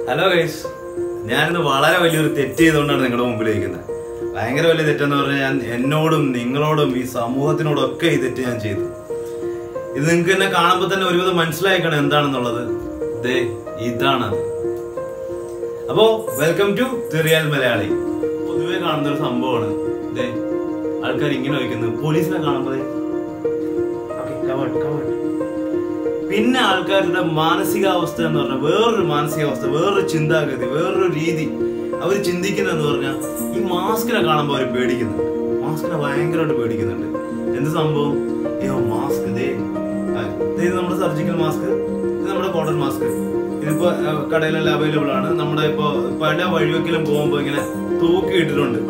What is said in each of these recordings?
Hello guys ഞാനിന്ന് വളരെ വലിയൊരു തെറ്റ് ചെയ്തുകൊണ്ടാണ് നിങ്ങളുടെ മുമ്പിൽ ഇരിക്കുന്നത് ഭയങ്കര വലിയ തെറ്റെന്ന് പറഞ്ഞാൽ ഞാൻ എന്നോടും നിങ്ങളോടും ഈ സമൂഹത്തിനോടും ഒക്കെ ഈ തെറ്റ് ഞാൻ ചെയ്തു ഇത് നിങ്ങൾക്ക് എന്നെ കാണുമ്പോൾ തന്നെ ഒരുവിധം മനസ്സിലായിക്കണം എന്താണെന്നുള്ളത് ദേ ഇതാണ് അത്. അപ്പോ വെൽക്കം ടു റിയൽ മലയാളി പൊതുവെ കാണുന്ന ഒരു സംഭവമാണ് ദേ ആൾക്കാർ ഇങ്ങനെ വയ്ക്കുന്നത് പോലീസിനെ കാണുമ്പോൾ ദേ, okay, covered, covered. പിന്നെ ആൾക്കാരുടെ മാനസികാവസ്ഥ എന്ന് പറഞ്ഞാൽ വേറൊരു മാനസികാവസ്ഥ വേറൊരു ചിന്താഗതി വേറൊരു രീതി അവർ ചിന്തിക്കുന്നതെന്ന് പറഞ്ഞാൽ ഈ മാസ്കിനെ കാണുമ്പോൾ അവർ പേടിക്കുന്നുണ്ട് മാസ്കിനെ ഭയങ്കരമായിട്ട് പേടിക്കുന്നുണ്ട് എന്ത് സംഭവം അയ്യോ മാസ്ക് ഇതേ ആ, ദേ ഇത് നമ്മുടെ സർജിക്കൽ മാസ്ക് ഇത് നമ്മുടെ കോട്ടൺ മാസ്ക് ഇതിപ്പോ ആ, കടയിലെല്ലാം അവൈലബിൾ ആണ് നമ്മുടെ ഇപ്പോ പല വഴിവെക്കലും പോകുമ്പോൾ ഇങ്ങനെ തൂക്കിയിട്ടിട്ടുണ്ട്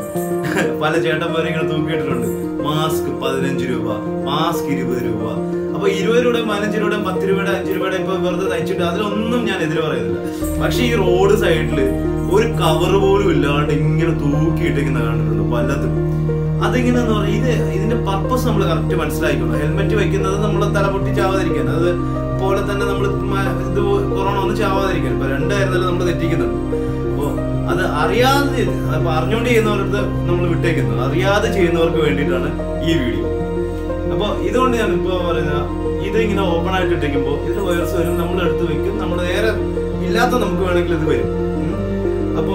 പല ചേട്ടന്മാരും ഇങ്ങനെ തൂക്കിയിട്ടിട്ടുണ്ട് മാസ്ക് പതിനഞ്ച് രൂപ മാസ്ക് ഇരുപത് രൂപ അപ്പൊ ഇരുപത് രൂപയുടെ പതിനഞ്ച് രൂപയുടെ പത്ത് രൂപയുടെ അഞ്ച് രൂപയുടെ ഇപ്പൊ വെറുതെ തയ്ച്ചിട്ട് അതിലൊന്നും ഞാൻ എതിര് പറയുന്നില്ല പക്ഷെ ഈ റോഡ് സൈഡിൽ ഒരു കവർ പോലും ഇല്ലാണ്ട് ഇങ്ങനെ തൂക്കിയിട്ടിരിക്കുന്ന കണ്ടിട്ടുണ്ട് പലതും അതെങ്ങനെയാന്ന് പറഞ്ഞാൽ ഇത് ഇതിന്റെ പർപ്പസ് നമ്മൾ കറക്റ്റ് മനസ്സിലാക്കണം ഹെൽമെറ്റ് വെക്കുന്നത് നമ്മൾ തല പൊട്ടി ചാവാതിരിക്കാൻ അത് പോലെ തന്നെ നമ്മൾ ഇത് കൊറോണ ഒന്നും ചാവാതിരിക്കാൻ ഇപ്പൊ രണ്ടായിരുന്നാലും നമ്മൾ തെറ്റിക്കുന്നുണ്ട് അപ്പോ അത് അറിയാതെ അപ്പൊ അറിഞ്ഞുകൊണ്ട് ചെയ്യുന്നവർക്ക് നമ്മൾ വിട്ടേക്കുന്നത് അറിയാതെ ചെയ്യുന്നവർക്ക് വേണ്ടിയിട്ടാണ് ഈ വീഡിയോ അപ്പൊ ഇതുകൊണ്ട് ഞാൻ ഇപ്പൊ പറയുന്ന ഇത് ഇങ്ങനെ ഓപ്പൺ ആയിട്ട് ഇട്ടിരിക്കുമ്പോൾ ഇതിന് വൈറസ് വരും നമ്മൾ എടുത്ത് വെക്കും നമ്മൾ നേരെ ഇല്ലാത്ത നമുക്ക് വേണമെങ്കിൽ ഇത് വരും ഉം. അപ്പോ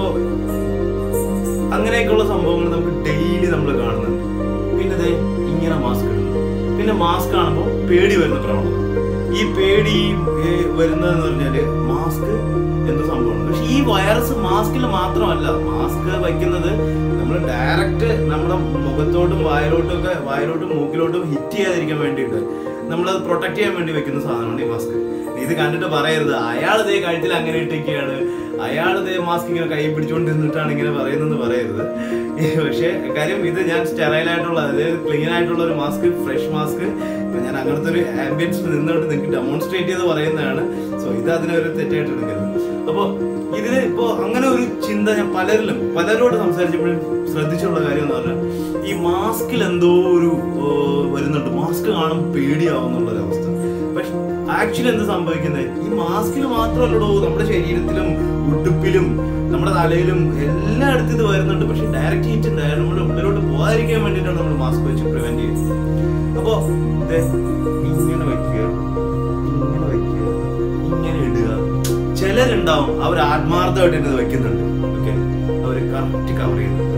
അങ്ങനെയൊക്കെയുള്ള സംഭവങ്ങൾ നമുക്ക് ഡെയിലി നമ്മൾ കാണുന്നുണ്ട് പിന്നെ ദേ ഇങ്ങനെ മാസ്ക് ഇടുന്നു പിന്നെ മാസ്ക് കാണുമ്പോൾ പേടി വരുന്ന പ്രവണത ഈ പേടി ഈ വരുന്നതെന്ന് പറഞ്ഞാല് മാസ്ക് എന്ത് സംഭവമാണ് പക്ഷെ ഈ വൈറസ് മാസ്കിൽ മാത്രമല്ല മാസ്ക് വയ്ക്കുന്നത് നമ്മൾ ഡയറക്റ്റ് നമ്മുടെ മുഖത്തോട്ടും വായലോട്ടും ഒക്കെ വായലോട്ടും മൂക്കിലോട്ടും ഹിറ്റ് ചെയ്യാതിരിക്കാൻ വേണ്ടിയിട്ട് നമ്മളത് പ്രൊട്ടക്ട് ചെയ്യാൻ വേണ്ടി വെക്കുന്ന സാധനമാണ് ഈ മാസ്ക് ഇത് കണ്ടിട്ട് പറയരുത് അയാൾ ഇതേ കഴുത്തിൽ അങ്ങനെ ഇട്ടൊക്കെയാണ് അയാൾ ഇതേ മാസ്ക് ഇങ്ങനെ കൈ പിടിച്ചുകൊണ്ട് നിന്നിട്ടാണ് ഇങ്ങനെ പറയുന്നതെന്ന് പറയരുത് പക്ഷേ കാര്യം ഇത് ഞാൻ സ്റ്റെറൈൽ ആയിട്ടുള്ള അതായത് ക്ലീൻ ആയിട്ടുള്ള ഒരു മാസ്ക് ഫ്രഷ് മാസ്ക് ഇപ്പൊ ഞാൻ അങ്ങനത്തെ ഒരു ആംബിയൻസിൽ നിന്നുകൊണ്ട് നിങ്ങൾക്ക് ഡെമോൺസ്ട്രേറ്റ് ചെയ്ത് പറയുന്നതാണ് സോ ഇത് അതിനൊരു തെറ്റായിട്ട് എടുക്കരുത് അപ്പൊ ഇതില് ഇപ്പോ അങ്ങനെ ഒരു ചിന്ത ഞാൻ പലരിലും പലരോട് സംസാരിച്ചപ്പോഴും ശ്രദ്ധിച്ചുള്ള കാര്യം എന്ന് പറഞ്ഞാൽ ഈ മാസ്കിൽ എന്തോ ഒരു ഓ, വരുന്നുണ്ട് മാസ്ക് കാണുമ്പോൾ പേടിയാവുന്നുള്ള ഒരു അവസ്ഥ പക്ഷെ ആക്ച്വലി എന്ത് സംഭവിക്കുന്നത് ഈ മാസ്കിൽ മാത്രമല്ലടോ നമ്മുടെ ശരീരത്തിലും ഉടുപ്പിലും നമ്മുടെ തലയിലും എല്ലായിടത്തും ഇത് വരുന്നുണ്ട് പക്ഷെ ഡയറക്റ്റ് ഹീറ്റ് നമ്മുടെ ഉള്ളിലോട്ട് പോകാതിരിക്കാൻ വേണ്ടിയിട്ടാണ് നമ്മൾ മാസ്ക് വെച്ച് പ്രിവെന്റ് ചെയ്യുന്നത് അപ്പോ ദേ ഇങ്ങനെ വെക്കുക ഇങ്ങനെ വെക്കുക ഇങ്ങനെ ഇടുക ചിലരുണ്ടാവും അവർ ആത്മാർത്ഥമായിട്ട് ഇത് വെക്കുന്നുണ്ട് ഓക്കെ അവർ കറക്റ്റ് കവർ ചെയ്യുന്നുണ്ട്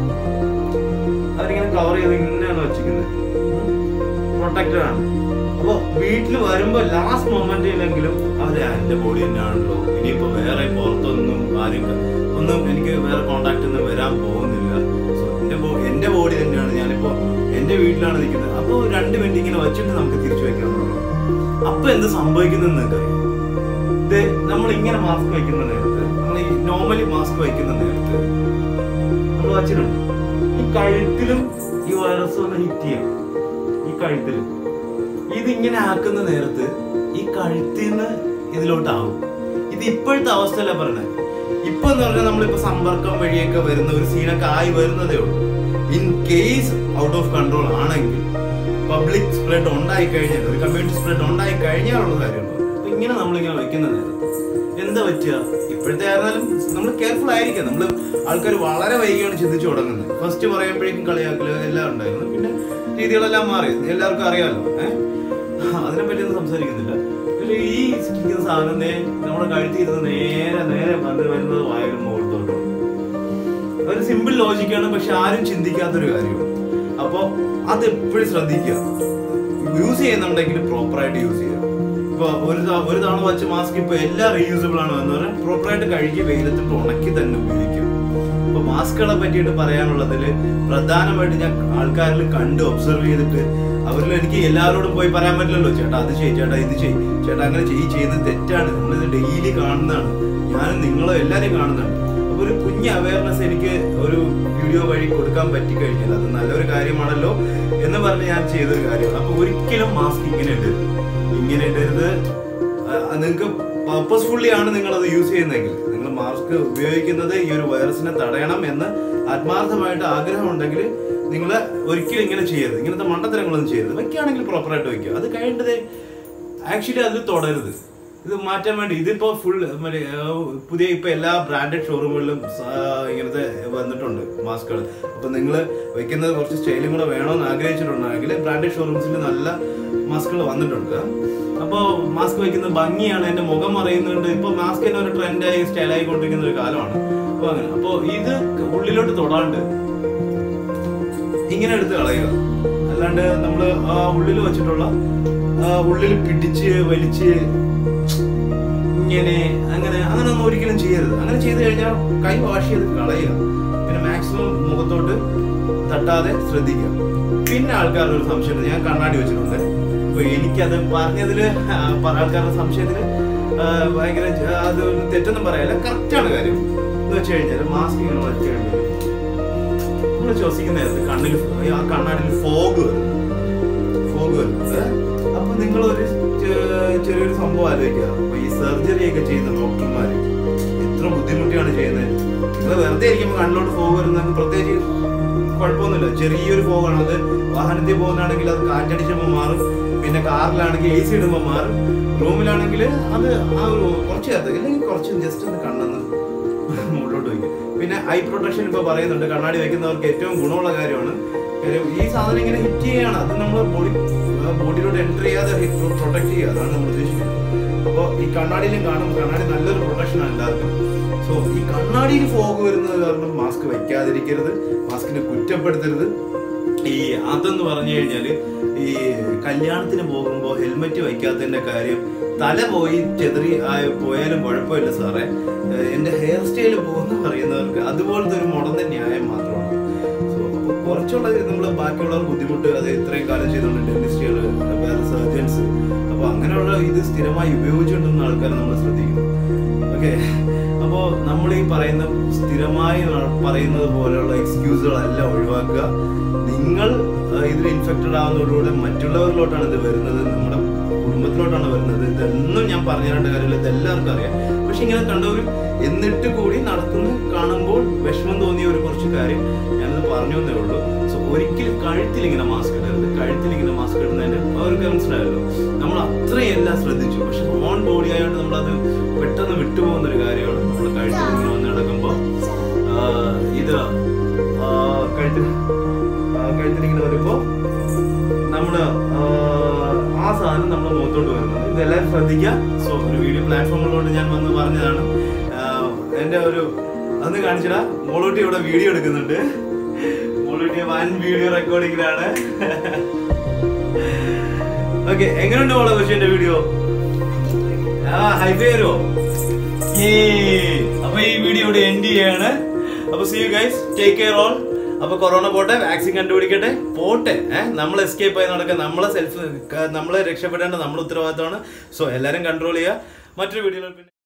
അവരിങ്ങനെ കവർ ചെയ്ത് ഇങ്ങനെയാണ് വെച്ചിരിക്കുന്നത് പ്രൊട്ടക്റ്റഡ് ആണ് അപ്പൊ വീട്ടിൽ വരുമ്പോ ലാസ്റ്റ് മൊമെന്റിലെങ്കിലും അവര് "ആ, എന്റെ ബോഡി തന്നെയാണല്ലോ ഇനിയിപ്പോ വേറെ പുറത്തൊന്നും ആരും ക- ഒന്നും എനിക്ക് വേറെ കോണ്ടാക്ട് ഒന്നും വരാൻ പോകുന്നില്ല സോ എന്റെ ബോ- എന്റെ ബോഡി തന്നെയാണ് ഞാനിപ്പോ എന്റെ വീട്ടിലാണ് നിൽക്കുന്നത് അപ്പൊ രണ്ട് മിനിറ്റ് ഇങ്ങനെ വെച്ചിട്ട് നമുക്ക് തിരിച്ചു വെക്കാൻ തുടങ്ങും അപ്പൊ എന്ത് സംഭവിക്കുന്നെന്ന് നിങ്ങൾക്കറിയാം ഇത് നമ്മൾ ഇങ്ങനെ മാസ്ക് വെക്കുന്ന നേരത്ത് നമ്മൾ ഈ നോർമലി മാസ്ക് വെക്കുന്ന നേരത്ത് നമ്മൾ വച്ചിട്ടുണ്ട് ഈ കഴുത്തിലും ഈ വൈറസ് ഒന്ന് ഹിറ്റ് ചെയ്യാം ഈ കഴുത്തിലും ഇതിങ്ങനെ ആക്കുന്ന നേരത്ത് ഈ കഴുത്തിൽ നിന്ന് ഇതിലോട്ടാവും ഇത് ഇപ്പോഴത്തെ അവസ്ഥയല്ല പറഞ്ഞത് ഇപ്പൊ എന്ന് പറഞ്ഞാൽ നമ്മളിപ്പോ സമ്പർക്കം വഴിയൊക്കെ വരുന്ന ഒരു സീനൊക്കെ ആയി വരുന്നതേ ഉള്ളൂ in case out of control ആണെങ്കിൽ പബ്ലിക് സ്പ്രെഡ് ഉണ്ടായി കഴിഞ്ഞാൽ ഒരു കമ്മ്യൂണിറ്റി സ്പ്രെഡ് ഉണ്ടായി കഴിഞ്ഞാലുള്ള കാര്യമുള്ളൂ അപ്പൊ ഇങ്ങനെ നമ്മളിങ്ങനെ വെക്കുന്ന നേരത്ത് എന്താ പറ്റുക ഇപ്പോഴത്തെ ആയിരുന്നാലും നമ്മൾ കെയർഫുൾ ആയിരിക്കാം നമ്മൾ ആൾക്കാർ വളരെ വൈകിയാണ് ചിന്തിച്ചു തുടങ്ങുന്നത് ഫസ്റ്റ് പറയുമ്പോഴേക്കും കളിയാക്കല് എല്ലാം ഉണ്ടായിരുന്നു പിന്നെ രീതികളെല്ലാം മാറി എല്ലാവർക്കും അറിയാമല്ലോ ഏഹ് അതിനെ പറ്റി ഒന്നും സംസാരിക്കുന്നില്ല പക്ഷേ ഈ ഇരിക്കുന്ന സാധനം നേ നമ്മുടെ കഴുത്തിരുന്ന് നേരെ നേരെ വന്ന് വരുന്നത് വായലും മുകളിലോട്ടും ഒരു സിമ്പിൾ ലോജിക്കാണ് പക്ഷെ ആരും ചിന്തിക്കാത്തൊരു കാര്യമാണ് അപ്പോൾ അത് എപ്പോഴും ശ്രദ്ധിക്കുക യൂസ് ചെയ്യുന്നുണ്ടെങ്കിൽ പ്രോപ്പറായിട്ട് യൂസ് ചെയ്യുക ഇപ്പൊ ഒരു തവ- ഒരു തവണ വെച്ച മാസ്ക് ഇപ്പൊ എല്ലാം റീയൂസബിൾ ആണ് എന്ന് പറഞ്ഞാൽ പ്രോപ്പറായിട്ട് കഴുകി വെയിലത്തിട്ട് ഉണക്കി തന്നെ ഉപയോഗിക്കും ഇപ്പൊ മാസ്കുകളെ പറ്റിയിട്ട് പറയാനുള്ളതിൽ പ്രധാനമായിട്ട് ഞാൻ ആൾക്കാരിൽ കണ്ട് ഒബ്സർവ് ചെയ്തിട്ട് അവരിൽ എനിക്ക് എല്ലാവരോടും പോയി പറയാൻ പറ്റില്ലല്ലോ ചേട്ടാ അത് ചെയ്യ് ചേട്ടാ ഇത് ചെയ്യ് ചേട്ടാ അങ്ങനെ ചെയ്യ് ചെയ്യുന്നത് തെറ്റാണ് നമ്മളിത് ഡെയിലി കാണുന്നതാണ് ഞാനും നിങ്ങളും എല്ലാവരും കാണുന്നതാണ് അപ്പൊ ഒരു കുഞ്ഞ് അവയർനെസ് എനിക്ക് ഒരു വീഡിയോ വഴി കൊടുക്കാൻ പറ്റിക്കഴിഞ്ഞാൽ അത് നല്ലൊരു കാര്യമാണല്ലോ എന്ന് പറഞ്ഞ് ഞാൻ ചെയ്തൊരു കാര്യമാണ് അപ്പൊ ഒരിക്കലും മാസ്ക് ഇങ്ങനെ ഇടരുത് ഇങ്ങനെ ഇടരുത് നിങ്ങൾക്ക് പർപ്പസ്ഫുള്ളി ആണ് നിങ്ങൾ അത് യൂസ് ചെയ്യുന്നതെങ്കിൽ നിങ്ങൾ മാസ്ക് ഉപയോഗിക്കുന്നത് ഈ ഒരു വൈറസിനെ തടയണം എന്ന് ആത്മാർത്ഥമായിട്ട് ആഗ്രഹമുണ്ടെങ്കിൽ നിങ്ങൾ ഒരിക്കലും ഇങ്ങനെ ചെയ്യരുത് ഇങ്ങനത്തെ മണ്ടത്തരങ്ങളൊന്നും ചെയ്യരുത് വെക്കുകയാണെങ്കിൽ പ്രോപ്പറായിട്ട് വെക്കുക അത് കഴിഞ്ഞിട്ട് ആക്ച്വലി അതിൽ തുടരുത് ഇത് മാറ്റാൻ വേണ്ടി ഇതിപ്പോ ഫുൾ മറ്റേ ആ, പുതിയ ഇപ്പൊ എല്ലാ ബ്രാൻഡഡ് ഷോറൂമുകളിലും ഇങ്ങനത്തെ വന്നിട്ടുണ്ട് മാസ്കുകൾ അപ്പൊ നിങ്ങൾ വെക്കുന്നത് കുറച്ച് സ്റ്റൈലും കൂടെ വേണമെന്ന് ആഗ്രഹിച്ചിട്ടുണ്ടെങ്കിൽ ബ്രാൻഡഡ് ഷോറൂംസിൽ നല്ല മാസ്കുകൾ വന്നിട്ടുണ്ട് അപ്പോൾ മാസ്ക് വയ്ക്കുന്നത് ഭംഗിയാണ് എന്റെ മുഖം അറിയുന്നുണ്ട് ഇപ്പൊ മാസ്ക് തന്നെ ഒരു ട്രെൻഡായി സ്റ്റൈലായി കൊണ്ടിരിക്കുന്ന ഒരു കാലമാണ് അപ്പൊ അങ്ങനെ അപ്പൊ ഇത് ഉള്ളിലോട്ട് തൊടാണ്ട് ഇങ്ങനെ എടുത്ത് കളയുക അല്ലാണ്ട് നമ്മൾ ആ ഉള്ളിൽ വെച്ചിട്ടുള്ള ആ ഉള്ളിൽ പിടിച്ച് വലിച്ച് ഇങ്ങനെ അങ്ങനെ അങ്ങനെ ഒന്നും ഒരിക്കലും ചെയ്യരുത് അങ്ങനെ ചെയ്ത് കഴിഞ്ഞാൽ കൈ വാഷ് ചെയ്ത് കളയുക പിന്നെ മാക്സിമം മുഖത്തോട്ട് തട്ടാതെ ശ്രദ്ധിക്കുക പിന്നെ ആൾക്കാരുടെ ഒരു സംശയമുണ്ട് ഞാൻ കണ്ണാടി വെച്ചിട്ടുണ്ട് അപ്പൊ എനിക്കത് പറഞ്ഞതില് ആ, പ- ആൾക്കാരുടെ സംശയത്തില് ആ, ഭയങ്കര ജ- അത് തെറ്റൊന്നും പറയല്ല കറക്റ്റാണ് കാര്യം എന്ന് വെച്ച് കഴിഞ്ഞാൽ മാസ്ക് ഇങ്ങനെ വെച്ച് കഴിഞ്ഞാൽ നമ്മൾ ശ്വസിക്കുന്ന നേരത്ത് കണ്ണിൽ ആ കണ്ണാടിയിൽ ഫോഗ് വരും ഫോഗ് വരുന്നത് അപ്പൊ നിങ്ങളൊരു ചെ- ചെറിയൊരു സംഭവം ആലോചിക്കുക അപ്പൊ ഈ സർജറി ഒക്കെ ചെയ്യുന്ന ഡോക്ടർമാര് എത്ര ബുദ്ധിമുട്ടിയാണ് ചെയ്യുന്നത് നിങ്ങൾ വെറുതെ ഇരിക്കുമ്പോൾ കണ്ണിലോട്ട് ഫോഗ് വരുന്നത് പ്രത്യേകിച്ച് കുഴപ്പമൊന്നുമില്ല ചെറിയൊരു ഫോഗാണ് അത് വാഹനത്തിൽ പോകുന്നതാണെങ്കിൽ അത് കാറ്റടിച്ചപ്പോൾ മാറും പിന്നെ കാറിലാണെങ്കിൽ എ സി ഇടുമ്പോൾ മാറും റൂമിലാണെങ്കിൽ അത് ആ ഒരു കുറച്ച് നേരത്തെ അല്ലെങ്കിൽ കുറച്ച് ജസ്റ്റ് ഒന്ന് കണ്ണെന്ന് മുകളിലോട്ട് വയ്ക്കും പിന്നെ ഐ പ്രൊട്ടക്ഷൻ ഇപ്പൊ പറയുന്നുണ്ട് കണ്ണാടി വെക്കുന്നവർക്ക് ഏറ്റവും ഗുണമുള്ള കാര്യമാണ് കാര്യം ഈ സാധനം ഇങ്ങനെ ഹിറ്റ് ചെയ്യാണ് അത് നമ്മൾ ബോഡി ബോഡിയിലോട്ട് എൻ്റർ ചെയ്യാതെ പ്രൊട്ടക്ട് ചെയ്യുക അതാണ് നമ്മൾ ഉദ്ദേശിക്കുന്നത് അപ്പോൾ ഈ കണ്ണാടിയിലും കാണും കണ്ണാടി നല്ലൊരു പ്രൊട്ടക്ഷൻ എല്ലാവർക്കും സോ ഈ കണ്ണാടിയിൽ ഫോഗ് വരുന്നത് കാരണം മാസ്ക് വെക്കാതിരിക്കരുത് മാസ്കിനെ കുറ്റപ്പെടുത്തരുത് ഈ അതെന്ന് പറഞ്ഞു കഴിഞ്ഞാല് ഈ കല്യാണത്തിന് പോകുമ്പോൾ ഹെൽമെറ്റ് വയ്ക്കാത്തതിന്റെ കാര്യം തല പോയി ചെതറി ആയി പോയാലും കുഴപ്പമില്ല സാറേ ഏഹ് എന്റെ ഹെയർ സ്റ്റൈൽ പോകുന്ന പറയുന്നവർക്ക് അതുപോലത്തെ ഒരു മുടന്ന ന്യായം മാത്രമാണ് സോ അപ്പൊ കുറച്ചുള്ള നമ്മൾ ബാക്കിയുള്ളവർ ബുദ്ധിമുട്ട് അത് ഇത്രയും കാലം ചെയ്തുകൊണ്ട് ഡെന്റിസ്റ്റുകൾ വേറെ സർജൻസ് അപ്പൊ അങ്ങനെയുള്ള ഇത് സ്ഥിരമായി ഉപയോഗിച്ചുകൊണ്ടിരുന്ന ആൾക്കാരെ നമ്മൾ ശ്രദ്ധിക്കണം ഓക്കെ അപ്പോൾ നമ്മൾ ഈ പറയുന്ന സ്ഥിരമായി ന- പറയുന്നത് പോലെയുള്ള എക്സ്ക്യൂസുകളെല്ലാം ഒഴിവാക്കുക നിങ്ങൾ ആ, ഇതിൽ ഇൻഫെക്റ്റഡ് ആവുന്നതോടുകൂടെ മറ്റുള്ളവരിലോട്ടാണ് ഇത് വരുന്നത് നമ്മുടെ കുടുംബത്തിലോട്ടാണ് വരുന്നത് ഇതൊന്നും ഞാൻ പറഞ്ഞു തരേണ്ട കാര്യമില്ല ഇത് എല്ലാവർക്കും അറിയാം പക്ഷെ ഇങ്ങനെ കണ്ടവരും എന്നിട്ട് കൂടി നടക്കുന്ന കാണുമ്പോൾ വിഷമം തോന്നിയ ഒരു കുറച്ച് കാര്യം ഞാനത് പറഞ്ഞു എന്നേ ഉള്ളൂ സോ ഒരിക്കലും കഴുത്തിൽ ഇങ്ങനെ മാസ്ക് ഇടരുത് കഴുത്തിൽ ഇങ്ങനെ മാസ്ക് ഇടുന്നതിന് അവർക്ക് മനസ്സിലായല്ലോ നമ്മൾ അത്രയും എല്ലാം ശ്രദ്ധിച്ചു പക്ഷെ ഓൺ ബോഡി ആയതുകൊണ്ട് നമ്മളത് പെട്ടെന്ന് വിട്ടുപോകുന്ന ഒരു കാര്യമാണ് നമ്മൾ കഴുത്തിൽ ഇങ്ങനെ വന്ന് കിടക്കുമ്പോൾ ഇത് ആ, കഴുത്തിൽ ആ, കഴുത്തിൽ ഇങ്ങനെ വരുമ്പോൾ നമ്മള് ആ, ആ സാധനം നമ്മുടെ മുഖത്തോട്ട് വരുന്നത് ഇതെല്ലാം ശ്രദ്ധിക്കുക സോ ഒരു വീഡിയോ പ്ലാറ്റ്ഫോമുള്ളതുകൊണ്ട് ഞാൻ വന്ന് പറഞ്ഞതാണ് ആ, എന്റെ ഒരു അന്ന് കാണിച്ചടാ മോളൂട്ടി ഇവിടെ വീഡിയോ എടുക്കുന്നുണ്ട് മോളൂട്ടി വൻ വീഡിയോ റെക്കോർഡിങ്ങിലാണ് ഓക്കെ എങ്ങനെയുണ്ട് മോളെ പക്ഷേ എന്റെ വീഡിയോ ആ ഹൈഫൈ വരുമോ അപ്പൊ ഈ വീഡിയോ ഇവിടെ എൻഡ് ചെയ്യാണ് അപ്പൊ see you guys take care all അപ്പൊ കൊറോണ പോട്ടെ വാക്സിൻ കണ്ടുപിടിക്കട്ടെ പോട്ടെ ഏഹ് നമ്മൾ എസ്കേപ്പ് ആയി നടക്കുക നമ്മളെ സെൽഫ് നമ്മളെ രക്ഷപ്പെടേണ്ട നമ്മുടെ ഉത്തരവാദിത്തമാണ് സോ എല്ലാരും കൺട്രോൾ ചെയ്യുക മറ്റൊരു വീഡിയോയിൽ പിന്നെ